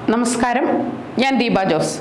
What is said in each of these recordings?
നമസ്കാരം ഞാൻ ദീപ ജോസ്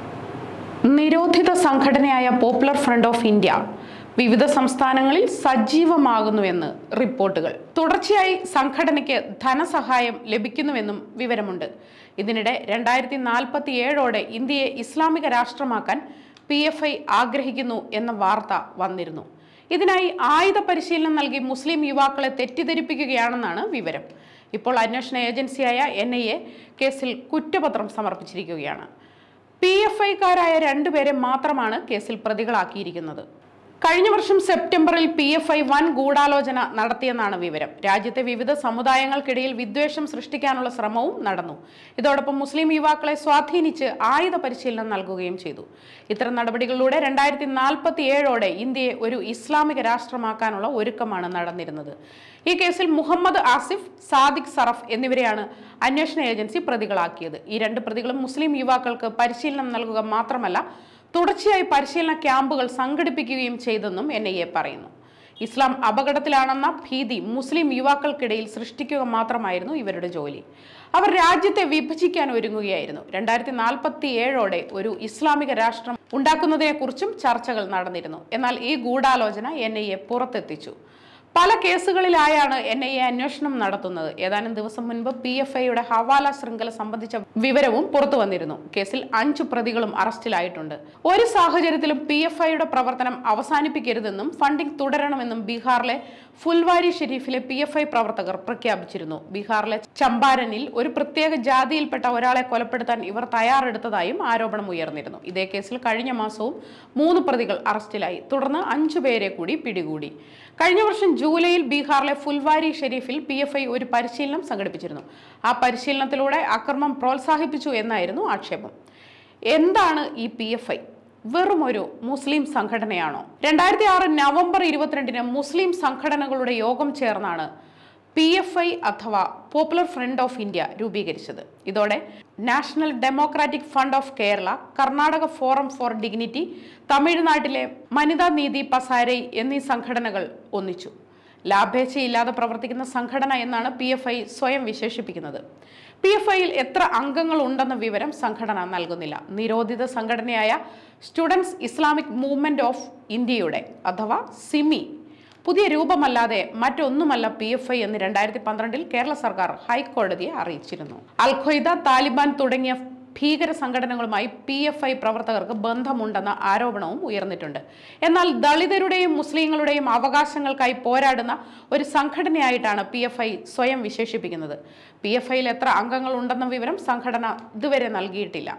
നിരോധിത സംഘടനയായ പോപ്പുലർ ഫ്രണ്ട് ഓഫ് ഇന്ത്യ വിവിധ സംസ്ഥാനങ്ങളിൽ സജീവമാകുന്നുവെന്ന് റിപ്പോർട്ടുകൾ തുടർച്ചയായി സംഘടനയ്ക്ക് ധനസഹായം ലഭിക്കുന്നുവെന്നും വിവരമുണ്ട് ഇതിനിടെ രണ്ടായിരത്തി നാൽപ്പത്തി ഏഴോടെ ഇന്ത്യയെ ഇസ്ലാമിക രാഷ്ട്രമാക്കാൻ പി എഫ് ഐ ആഗ്രഹിക്കുന്നു എന്ന വാർത്ത വന്നിരുന്നു ഇതിനായി ആയുധ പരിശീലനം നൽകി മുസ്ലിം യുവാക്കളെ തെറ്റിദ്ധരിപ്പിക്കുകയാണെന്നാണ് വിവരം ഇപ്പോൾ അന്വേഷണ ഏജൻസിയായ എൻ ഐ എ കേസിൽ കുറ്റപത്രം സമർപ്പിച്ചിരിക്കുകയാണ് പി എഫ് ഐക്കാരായ രണ്ടുപേരെ മാത്രമാണ് കേസിൽ പ്രതികളാക്കിയിരിക്കുന്നത് കഴിഞ്ഞ വർഷം സെപ്റ്റംബറിൽ പി എഫ് ഐ വൻ ഗൂഢാലോചന നടത്തിയെന്നാണ് വിവരം രാജ്യത്തെ വിവിധ സമുദായങ്ങൾക്കിടയിൽ വിദ്വേഷം സൃഷ്ടിക്കാനുള്ള ശ്രമവും നടന്നു ഇതോടൊപ്പം മുസ്ലിം യുവാക്കളെ സ്വാധീനിച്ച് ആയുധ പരിശീലനം നൽകുകയും ചെയ്തു ഇത്തരം നടപടികളിലൂടെ രണ്ടായിരത്തി നാൽപ്പത്തി ഏഴോടെ ഇന്ത്യയെ ഒരു ഇസ്ലാമിക രാഷ്ട്രമാക്കാനുള്ള ഒരുക്കമാണ് നടന്നിരുന്നത് ഈ കേസിൽ മുഹമ്മദ് ആസിഫ് സാദിഖ് സറഫ് എന്നിവരെയാണ് അന്വേഷണ ഏജൻസി പ്രതികളാക്കിയത് ഈ രണ്ട് പ്രതികളും മുസ്ലിം യുവാക്കൾക്ക് പരിശീലനം നൽകുക മാത്രമല്ല തുടർച്ചയായി പരിശീലന ക്യാമ്പുകൾ സംഘടിപ്പിക്കുകയും ചെയ്തെന്നും എൻ ഐ എ പറയുന്നു ഇസ്ലാം അപകടത്തിലാണെന്ന ഭീതി മുസ്ലിം യുവാക്കൾക്കിടയിൽ സൃഷ്ടിക്കുക മാത്രമായിരുന്നു ഇവരുടെ ജോലി അവർ രാജ്യത്തെ വിഭജിക്കാൻ ഒരുങ്ങുകയായിരുന്നു രണ്ടായിരത്തി നാൽപ്പത്തി ഏഴോടെ ഒരു ഇസ്ലാമിക രാഷ്ട്രം ഉണ്ടാക്കുന്നതിനെക്കുറിച്ചും ചർച്ചകൾ നടന്നിരുന്നു എന്നാൽ ഈ ഗൂഢാലോചന എൻ ഐ എ പുറത്തെത്തിച്ചു പല കേസുകളിലായാണ് എൻ ഐ എ അന്വേഷണം നടത്തുന്നത് ഏതാനും ദിവസം മുൻപ് പി എഫ് ഐയുടെ ഹവാല ശൃംഖല സംബന്ധിച്ച വിവരവും പുറത്തു വന്നിരുന്നു കേസിൽ അഞ്ചു പ്രതികളും അറസ്റ്റിലായിട്ടുണ്ട് ഒരു സാഹചര്യത്തിലും പി എഫ് ഐയുടെ പ്രവർത്തനം അവസാനിപ്പിക്കരുതെന്നും ഫണ്ടിംഗ് തുടരണമെന്നും ബീഹാറിലെ ഫുൽവാരി ഷെരീഫിലെ പി എഫ് ഐ പ്രവർത്തകർ പ്രഖ്യാപിച്ചിരുന്നു ബീഹാറിലെ ചമ്പാരനിൽ ഒരു പ്രത്യേക ജാതിയിൽപ്പെട്ട ഒരാളെ കൊലപ്പെടുത്താൻ ഇവർ തയ്യാറെടുത്തതായും ആരോപണം ഉയർന്നിരുന്നു ഇതേ കേസിൽ കഴിഞ്ഞ മാസവും മൂന്ന് പ്രതികൾ അറസ്റ്റിലായി തുടർന്ന് അഞ്ചു പേരെ കൂടി പിടികൂടി കഴിഞ്ഞ വർഷം ജൂലൈയിൽ ബീഹാറിലെ ഫുൽവാരി ഷെരീഫിൽ പി എഫ് ഐ ഒരു പരിശീലനം സംഘടിപ്പിച്ചിരുന്നു ആ പരിശീലനത്തിലൂടെ അക്രമം പ്രോത്സാഹിപ്പിച്ചു എന്നായിരുന്നു ആക്ഷേപം എന്താണ് ഈ പി എഫ് ഐ വെറും ഒരു മുസ്ലിം സംഘടനയാണോ രണ്ടായിരത്തി ആറ് നവംബർ ഇരുപത്തിരണ്ടിന് മുസ്ലിം സംഘടനകളുടെ യോഗം ചേർന്നാണ് പി എഫ് ഐ അഥവാ പോപ്പുലർ ഫ്രണ്ട് ഓഫ് ഇന്ത്യ രൂപീകരിച്ചത് ഇതോടെ national democratic fund of Kerala Karnataka forum for dignity തമിഴ്നാട്ടിലെ വനിതാ നീതി പസാരൈ എന്നീ സംഘടനകൾ ഒന്നിച്ചു ലാഭേച്ഛയില്ലാതെ പ്രവർത്തിക്കുന്ന സംഘടന എന്നാണ് പി എഫ് ഐ സ്വയം വിശേഷിപ്പിക്കുന്നത് പി എഫ് ഐയിൽ എത്ര അംഗങ്ങൾ ഉണ്ടെന്ന വിവരം സംഘടന നൽകുന്നില്ല നിരോധിത സംഘടനയായ സ്റ്റുഡൻസ് ഇസ്ലാമിക് മൂവ്മെന്റ് ഓഫ് ഇന്ത്യയുടെ അഥവാ സിമി പുതിയ രൂപമല്ലാതെ മറ്റൊന്നുമല്ല പി എഫ് ഐ എന്ന് രണ്ടായിരത്തി പന്ത്രണ്ടിൽ കേരള സർക്കാർ ഹൈക്കോടതിയെ അറിയിച്ചിരുന്നു അൽ ഖ്വയ്ദ താലിബാൻ തുടങ്ങിയ ഭീകര സംഘടനകളുമായി പി എഫ് ഐ പ്രവർത്തകർക്ക് ബന്ധമുണ്ടെന്ന ആരോപണവും ഉയർന്നിട്ടുണ്ട് എന്നാൽ ദളിതരുടെയും മുസ്ലിങ്ങളുടെയും അവകാശങ്ങൾക്കായി പോരാടുന്ന ഒരു സംഘടനയായിട്ടാണ് പി എഫ് ഐ സ്വയം വിശേഷിപ്പിക്കുന്നത് പി എഫ് ഐയിൽ എത്ര അംഗങ്ങൾ ഉണ്ടെന്ന വിവരം സംഘടന ഇതുവരെ നൽകിയിട്ടില്ല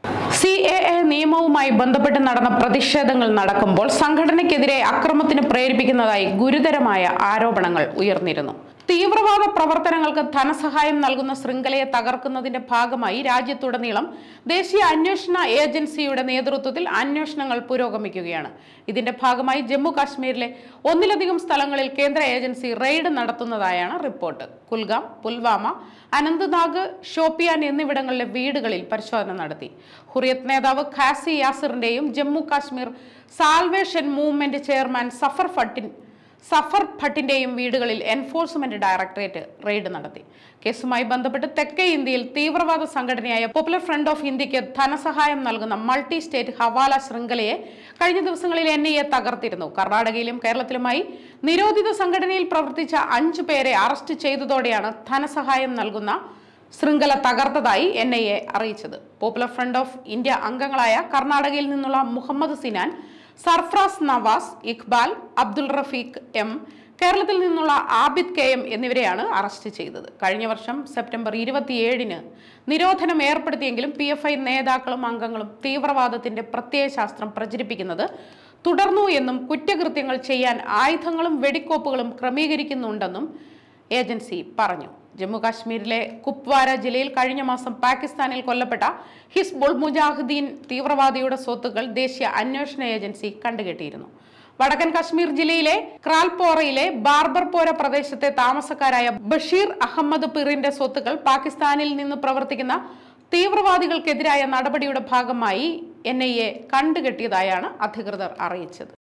സി എ എ നിയമവുമായി ബന്ധപ്പെട്ട് നടന്ന പ്രതിഷേധങ്ങൾ നടക്കുമ്പോൾ സംഘടനയ്ക്കെതിരെ അക്രമത്തിന് പ്രേരിപ്പിക്കുന്നതായി ഗുരുതരമായ ആരോപണങ്ങൾ ഉയർന്നിരുന്നു തീവ്രവാദ പ്രവർത്തനങ്ങൾക്ക് ധനസഹായം നൽകുന്ന ശൃംഖലയെ തകർക്കുന്നതിന്റെ ഭാഗമായി രാജ്യത്തുടനീളം ദേശീയ അന്വേഷണ ഏജൻസിയുടെ നേതൃത്വത്തിൽ അന്വേഷണങ്ങൾ പുരോഗമിക്കുകയാണ് ഇതിന്റെ ഭാഗമായി ജമ്മു കാശ്മീരിലെ ഒന്നിലധികം സ്ഥലങ്ങളിൽ കേന്ദ്ര ഏജൻസി റെയ്ഡ് നടത്തുന്നതായാണ് റിപ്പോർട്ട് കുൽഗാം പുൽവാമ അനന്ത്നാഗ് ഷോപ്പിയാൻ എന്നിവിടങ്ങളിലെ വീടുകളിൽ പരിശോധന നടത്തി ഹുറിയത്ത് നേതാവ് ഖാസി യാസിറിന്റെയും Jammu Kashmir salvation movement chairman Zafar ഫട്ടിൻ സഫർ ഭട്ടിന്റെയും വീടുകളിൽ എൻഫോഴ്സ്മെന്റ് ഡയറക്ടറേറ്റ് റെയ്ഡ് നടത്തി കേസുമായി ബന്ധപ്പെട്ട് തെക്കേ ഇന്ത്യയിൽ തീവ്രവാദ സംഘടനയായ പോപ്പുലർ ഫ്രണ്ട് ഓഫ് ഇന്ത്യക്ക് ധനസഹായം നൽകുന്ന മൾട്ടി സ്റ്റേറ്റ് ഹവാല ശൃംഖലയെ കഴിഞ്ഞ ദിവസങ്ങളിൽ എൻ ഐ എ തകർത്തിരുന്നു കർണാടകയിലും കേരളത്തിലുമായി നിരോധിത സംഘടനയിൽ പ്രവർത്തിച്ച അഞ്ചു പേരെ അറസ്റ്റ് ചെയ്തതോടെയാണ് ധനസഹായം നൽകുന്ന ശൃംഖല തകർത്തതായി എൻ ഐ എ അറിയിച്ചത് പോപ്പുലർ ഫ്രണ്ട് ഓഫ് ഇന്ത്യ അംഗങ്ങളായ കർണാടകയിൽ നിന്നുള്ള മുഹമ്മദ് സിനാൻ സർഫ്രാസ് നവാസ് ഇഖ്ബാൽ അബ്ദുൾ റഫീഖ് എം കേരളത്തിൽ നിന്നുള്ള ആബിദ് കെ എം എന്നിവരെയാണ് അറസ്റ്റ് ചെയ്തത് കഴിഞ്ഞ വർഷം സെപ്റ്റംബർ ഇരുപത്തിയേഴിന് നിരോധനം ഏർപ്പെടുത്തിയെങ്കിലും പി എഫ് ഐ നേതാക്കളും അംഗങ്ങളും തീവ്രവാദത്തിന്റെ പ്രത്യയശാസ്ത്രം പ്രചരിപ്പിക്കുന്നത് തുടർന്നു എന്നും കുറ്റകൃത്യങ്ങൾ ചെയ്യാൻ ആയുധങ്ങളും വെടിക്കോപ്പുകളും ക്രമീകരിക്കുന്നുണ്ടെന്നും ഏജൻസി പറഞ്ഞു ജമ്മു കാശ്മീരിലെ കുപ്വാര ജില്ലയിൽ കഴിഞ്ഞ മാസം പാകിസ്ഥാനിൽ കൊല്ലപ്പെട്ട ഹിസ്ബുൾ മുജാഹിദീൻ തീവ്രവാദിയുടെ സ്വത്തുക്കൾ ദേശീയ അന്വേഷണ ഏജൻസി കണ്ടുകെട്ടിയിരുന്നു വടക്കൻ കശ്മീർ ജില്ലയിലെ ക്രാൽപോറയിലെ ബാർബർപോര പ്രദേശത്തെ താമസക്കാരായ ബഷീർ അഹമ്മദ് പിറിന്റെ സ്വത്തുക്കൾ പാകിസ്ഥാനിൽ നിന്ന് പ്രവർത്തിക്കുന്ന തീവ്രവാദികൾക്കെതിരായ നടപടിയുടെ ഭാഗമായി എൻ ഐ എ കണ്ടുകെട്ടിയതായാണ് അധികൃതർ അറിയിച്ചത്